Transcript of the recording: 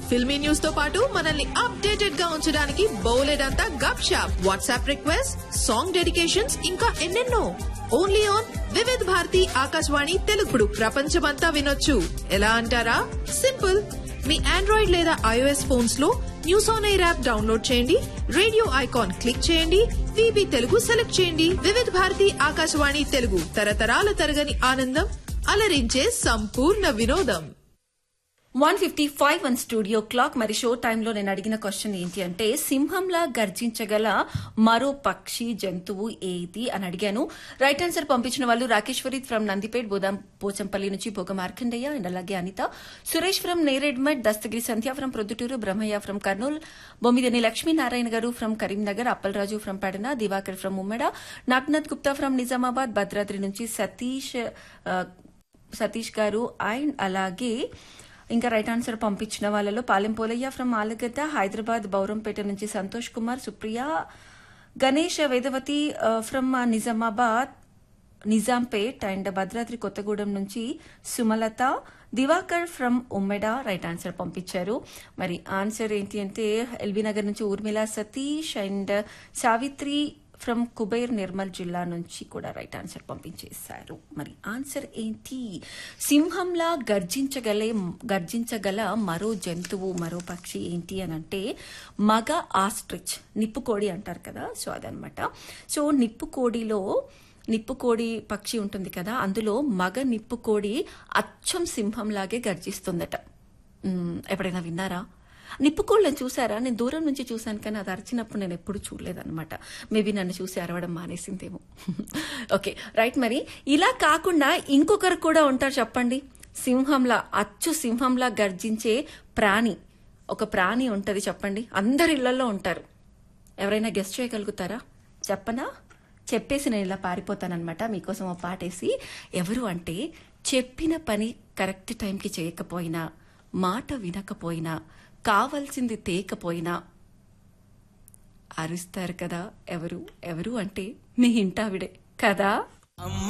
filmy news తో పాటు మనల్ని అప్డేటెడ్ గా ఉంచడానికి బౌలెడంతా Gup Shup WhatsApp request song dedications ఇంకా ఎన్నెన్నో ఓన్లీ ఆన్ వివిధ్ భారతి ఆకాశవాణి తెలుగుడు ప్రపంచమంతా వినొచ్చు ఎలా అంటారా సింపుల్ మీ ఆండ్రాయిడ్ లేదా ఐఓఎస్ ఫోన్స్ లో news on air app download చేయండి రేడియో ఐకాన్ క్లిక్ చేయండి విబి తెలుగు సెలెక్ట్ చేయండి వివిధ భారతి ఆకాశవాణి తెలుగు తరతరాల తరగని ఆనందం అలరించే సంపూర్ణ వినోదం one fifty five one studio clock మరి షో టైంలో నేను అడిగిన క్వశ్చన్ ఏంటి అంటే సింహంలా గర్జించగల మరో పక్షి జంతువు ఏది అని అడిగాను రైట్ ఆన్సర్ పంపించిన వాళ్ళు రాకేశ్వరి ఫ్రమ్ నందిపేట్ బోదాం పోచంపల్లి నుంచి భోగ మార్కండయ్య అండ్ అలాగే Anitha Suresh from Neredmet Dastagiri Sandhya from Proddatur Brahmaiah from Kurnool Bommidani Lakshminarayana garu from Karimnagar Appalaraju from Pedana Divakar from Ummeda Nagnath Gupta from Nizamabad Bhadradri నుంచి సతీష్ ఆ, సతీష్ గారు అండ్ అలాగే ఇంకా రైట్ ఆన్సర్ పంపించిన వాళ్ళలో పాలెం పోలయ్య ఫ్రమ్ ఆలగడ్డ హైదరాబాద్ బౌరంపేట నుంచి సంతోష్ కుమార్ సుప్రియ గణేష్ వేదవతి ఫ్రమ్ నిజామాబాద్ నిజాంపేట్ అండ్ భద్రాద్రి కొత్తగూడెం నుంచి Sumalatha Divakar from Ummeda right answer పంపించారు మరి ఆన్సర్ ఏంటి అంటే ఎల్బీ నగర్ నుంచి ఊర్మిళ సతీష్ అండ్ సావిత్రి ఫ్రమ్ కుబేర్ నిర్మల్ జిల్లా నుంచి కూడా రైట్ ఆన్సర్ పంపించేశారు మరి ఆన్సర్ ఏంటి సింహంలా గర్జించగలే గర్జించగల మరో జంతువు మరో పక్షి ఏంటి అని అంటే మగ ఆస్ట్రిచ్ నిప్పుకోడి అంటారు కదా సో అదనమాట సో నిప్పుకోడిలో నిప్పుకోడి పక్షి ఉంటుంది కదా అందులో మగ నిప్పుకోడి అచ్చం సింహంలాగే గర్జిస్తుందట మ్, ఎప్పుడైనా విన్నారా నిప్పుకోళ్ళని చూసారా నేను దూరం నుంచి చూశాను కానీ అది అరిచినప్పుడు నేను ఎప్పుడు చూడలేదన్నమాట మేబీ నన్ను చూసి అరవడం మానేసిందేమో ఓకే రైట్ మరి ఇలా కాకుండా ఇంకొకరు కూడా ఉంటారు చెప్పండి సింహంలా అచ్చు సింహంలా గర్జించే ప్రాణి ఒక ప్రాణి ఉంటది చెప్పండి అందరి ఇళ్లలో ఉంటారు ఎవరైనా గెస్ట్ చేయగలుగుతారా చెప్పనా చెప్పేసి నేను ఇలా పారిపోతానన్నమాట మీకోసం ఒక పాటేసి ఎవరు అంటే చెప్పిన పని కరెక్ట్ టైంకి చేయకపోయినా మాట వినకపోయినా కావలసింది తేకపోయినా అరుస్తారు కదా ఎవరు ఎవరు అంటే మీ ఇంటావిడే కదా